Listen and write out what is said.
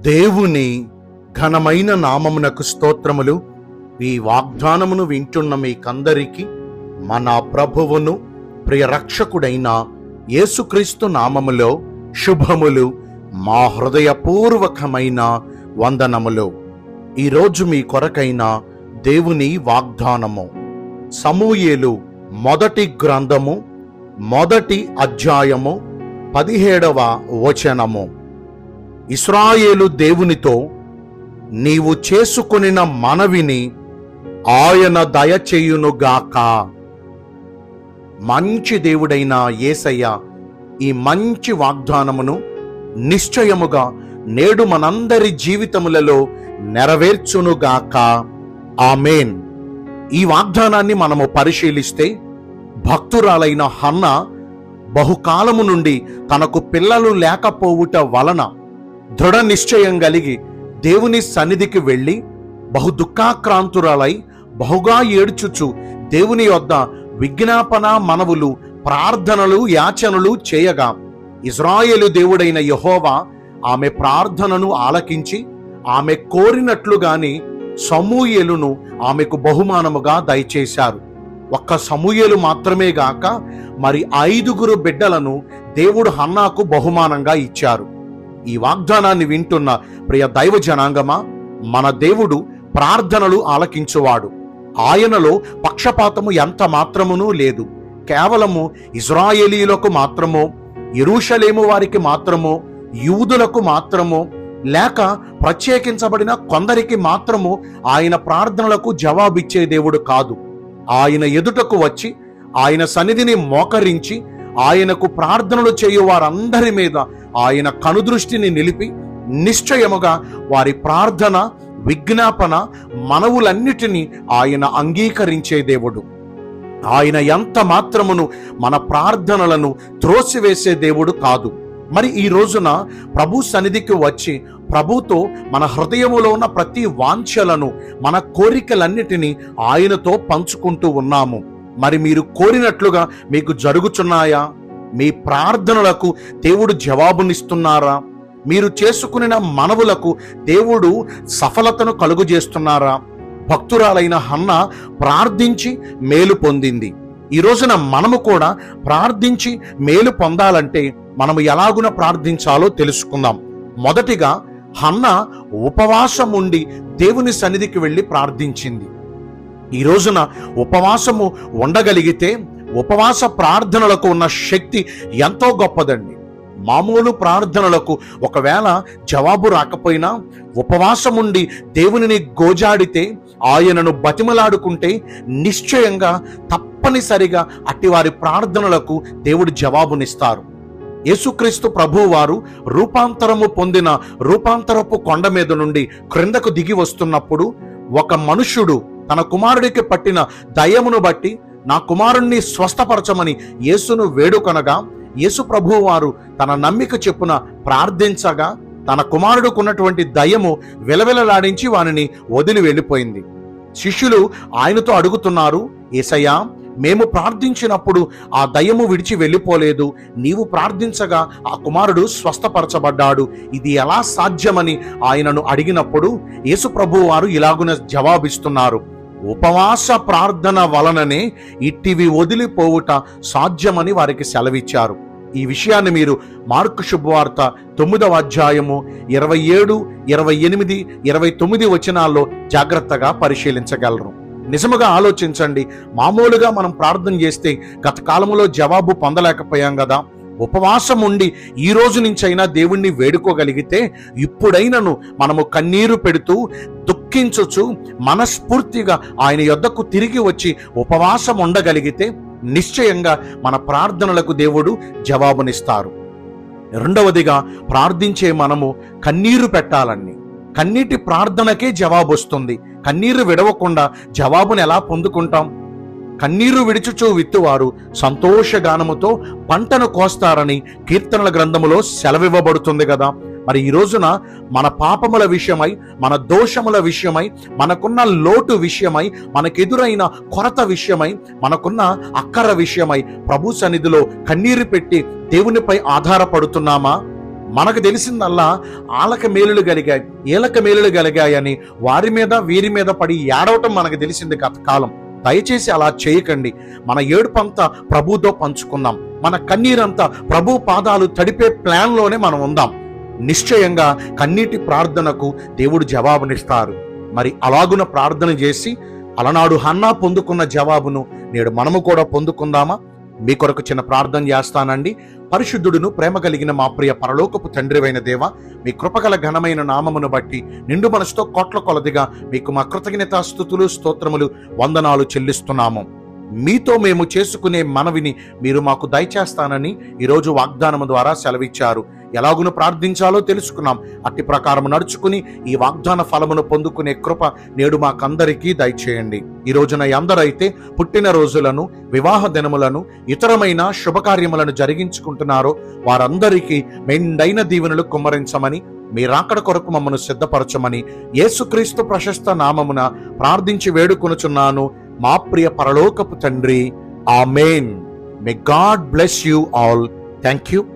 దేవుని ఘనమైన నామమునకు స్తోత్రములు ఈ వాగ్దానమును వింటున్న మీకందరికీ మన ప్రభువును ప్రియ రక్షకుడైన యేసుక్రీస్తు నామములో శుభములు మా హృదయపూర్వకమైన వందనములు ఈరోజు మీ కొరకైన దేవుని వాగ్దానము సమూయేలు మొదటి గ్రంథము మొదటి అధ్యాయము పదిహేడవ వచనము ఇస్రాయేలు దేవునితో నీవు చేసుకొనిన మనవిని ఆయన దయచేయునుగాక మంచి దేవుడైన యేసయ్య ఈ మంచి వాగ్దానమును నిశ్చయముగా నేడు మనందరి జీవితములలో నెరవేర్చునుగాక ఆమెన్ ఈ వాగ్దానాన్ని మనము పరిశీలిస్తే భక్తురాలైన హన్న బహుకాలము నుండి తనకు పిల్లలు లేకపోవుట వలన దృఢ నిశ్చయం కలిగి దేవుని సన్నిధికి వెళ్ళి బహు దుఃఖాక్రాంతురాలై బహుగా ఏడ్చుచు దేవుని యొద్ద విజ్ఞాపన మనవులు ప్రార్థనలు యాచనలు చేయగా ఇజ్రాయేలు దేవుడైన యహోవా ఆమె ప్రార్థనను ఆలకించి ఆమె కోరినట్లుగాని సమూయేలును ఆమెకు బహుమానముగా దయచేశారు ఒక్క సమూయేలు మాత్రమే గాక మరి ఐదుగురు బిడ్డలను దేవుడు హన్నాకు బహుమానంగా ఇచ్చారు ఈ వాగ్దానాన్ని వింటున్న ప్రియ దైవ జనాంగమా మన దేవుడు ప్రార్థనలు ఆలకించువాడు ఆయనలో పక్షపాతము ఎంత మాత్రమునూ లేదు కేవలము ఇజ్రాయేలీలకు మాత్రమో ఎరుషలేము వారికి మాత్రమో యూదులకు మాత్రమో లేక ప్రత్యేకించబడిన కొందరికి మాత్రము ఆయన ప్రార్థనలకు జవాబిచ్చే దేవుడు కాదు ఆయన ఎదుటకు వచ్చి ఆయన సన్నిధిని మోకరించి ఆయనకు ప్రార్థనలు చేయు వారందరి మీద ఆయన కనుదృష్టిని నిలిపి నిశ్చయముగా వారి ప్రార్థన విజ్ఞాపన మనవులన్నిటినీ ఆయన అంగీకరించే దేవుడు ఆయన ఎంత మాత్రమును మన ప్రార్థనలను త్రోసివేసే దేవుడు కాదు మరి ఈ రోజున ప్రభు సన్నిధికి వచ్చి ప్రభుతో మన హృదయములో ఉన్న ప్రతి వాంఛలను మన కోరికలన్నిటినీ ఆయనతో పంచుకుంటూ ఉన్నాము మరి మీరు కోరినట్లుగా మీకు జరుగుచున్నాయా మీ ప్రార్థనలకు దేవుడు జవాబునిస్తున్నారా మీరు చేసుకున్న మనవులకు దేవుడు సఫలతను కలుగు చేస్తున్నారా భక్తురాలైన హన్న ప్రార్థించి మేలు పొందింది ఈ రోజున మనము కూడా ప్రార్థించి మేలు పొందాలంటే మనము ఎలాగున ప్రార్థించాలో తెలుసుకుందాం మొదటిగా హన్న ఉపవాసం ఉండి దేవుని సన్నిధికి వెళ్ళి ప్రార్థించింది ఈ రోజున ఉపవాసము ఉండగలిగితే ఉపవాస ప్రార్థనలకు ఉన్న శక్తి ఎంతో గొప్పదండి మామూలు ప్రార్థనలకు ఒకవేళ జవాబు రాకపోయినా ఉపవాసం ఉండి దేవునిని గోజాడితే ఆయనను బతిమలాడుకుంటే నిశ్చయంగా తప్పనిసరిగా అట్టివారి ప్రార్థనలకు దేవుడు జవాబునిస్తారు యేసుక్రీస్తు ప్రభువు వారు రూపాంతరము పొందిన రూపాంతరపు కొండ మీద నుండి క్రిందకు దిగి వస్తున్నప్పుడు ఒక మనుష్యుడు తన కుమారుడికి పట్టిన దయమును బట్టి నా కుమారుణ్ణి స్వస్థపరచమని యేసును వేడుకొనగా యేసు ప్రభువు వారు తన నమ్మిక చెప్పున ప్రార్థించగా తన కుమారుడుకున్నటువంటి దయము విలవిలలాడించి వానిని వదిలి వెళ్ళిపోయింది శిష్యులు ఆయనతో అడుగుతున్నారు ఏసయ్యా మేము ప్రార్థించినప్పుడు ఆ దయ్యము విడిచి వెళ్ళిపోలేదు నీవు ప్రార్థించగా ఆ కుమారుడు స్వస్థపరచబడ్డాడు ఇది ఎలా సాధ్యమని ఆయనను అడిగినప్పుడు యేసు ప్రభు వారు ఇలాగున జవాబిస్తున్నారు ఉపవాస ప్రార్థన వలననే ఇట్టివి వదిలిపోవుట సాధ్యమని వారికి సెలవిచ్చారు ఈ విషయాన్ని మీరు మార్కు శుభవార్త తొమ్మిదవ అధ్యాయము ఇరవై ఏడు ఇరవై ఎనిమిది ఇరవై తొమ్మిది వచనాల్లో జాగ్రత్తగా పరిశీలించగలరు నిజముగా ఆలోచించండి మామూలుగా మనం ప్రార్థన చేస్తే గత కాలంలో జవాబు పొందలేకపోయాం కదా ఉపవాసం ఉండి ఈ రోజు నుంచైనా దేవుణ్ణి వేడుకోగలిగితే ఇప్పుడైనను మనము కన్నీరు పెడుతూ దుఃఖించుచు మనస్ఫూర్తిగా ఆయన యొద్దకు తిరిగి వచ్చి ఉపవాసం ఉండగలిగితే నిశ్చయంగా మన ప్రార్థనలకు దేవుడు జవాబునిస్తారు రెండవదిగా ప్రార్థించే మనము కన్నీరు పెట్టాలండి కన్నీటి ప్రార్థనకే జవాబు వస్తుంది కన్నీరు విడవకుండా జవాబును ఎలా పొందుకుంటాం కన్నీరు విడిచుచూ విత్తువారు సంతోషగానముతో పంటను కోస్తారని కీర్తనల గ్రంథములో సెలవివ్వబడుతుంది కదా మరి ఈ రోజున మన పాపముల విషయమై మన దోషముల విషయమై మనకున్న లోటు విషయమై మనకెదురైన కొరత విషయమై మనకున్న అక్కర విషయమై ప్రభు సన్నిధిలో కన్నీరు పెట్టి దేవునిపై ఆధారపడుతున్నామా మనకు తెలిసిందల్లా ఆలక మేలులు కలిగాయి ఈలక మేలులు కలిగాయని వారి మీద వీరి మీద పడి ఏడవటం మనకు తెలిసింది గత కాలం దయచేసి అలా చేయకండి మన ఏడుపంతా ప్రభుతో పంచుకుందాం మన కన్నీరంతా ప్రభు పాదాలు తడిపే ప్లాన్లోనే మనం ఉందాం నిశ్చయంగా కన్నీటి ప్రార్థనకు దేవుడు జవాబునిస్తారు మరి అలాగున ప్రార్థన చేసి అలనాడు హన్నా పొందుకున్న జవాబును నేడు మనము కూడా పొందుకుందామా మీ కొరకు చిన్న ప్రార్థన చేస్తానండి పరిశుద్ధుడును ప్రేమ కలిగిన మా ప్రియ పరలోకపు తండ్రివైన దేవ మీ కృపగల ఘనమైన నామమును బట్టి నిండు మనసుతో కోట్ల కొలదిగా మీకు మా కృతజ్ఞత స్థుతులు స్తోత్రములు వందనాలు చెల్లిస్తున్నాము మీతో మేము చేసుకునే మనవిని మీరు మాకు దయచేస్తానని ఈరోజు వాగ్దానము ద్వారా సెలవిచ్చారు ఎలాగును ప్రార్థించాలో తెలుసుకున్నాం అట్టి ప్రకారం నడుచుకుని ఈ వాగ్దాన ఫలమును పొందుకునే కృప నేడు మాకందరికీ దయచేయండి ఈ రోజున ఎందరైతే పుట్టిన రోజులను వివాహ దినములను ఇతరమైన శుభకార్యములను జరిగించుకుంటున్నారో వారందరికీ మెండైన దీవెనలు కుమ్మరించమని మీ రాకడ కొరకు మమ్మను సిద్ధపరచమని యేసుక్రీస్తు ప్రశస్త నామమున ప్రార్థించి వేడుకొనుచున్నాను మా ప్రియ పరలోకపు తండ్రి amen may God bless you all thank you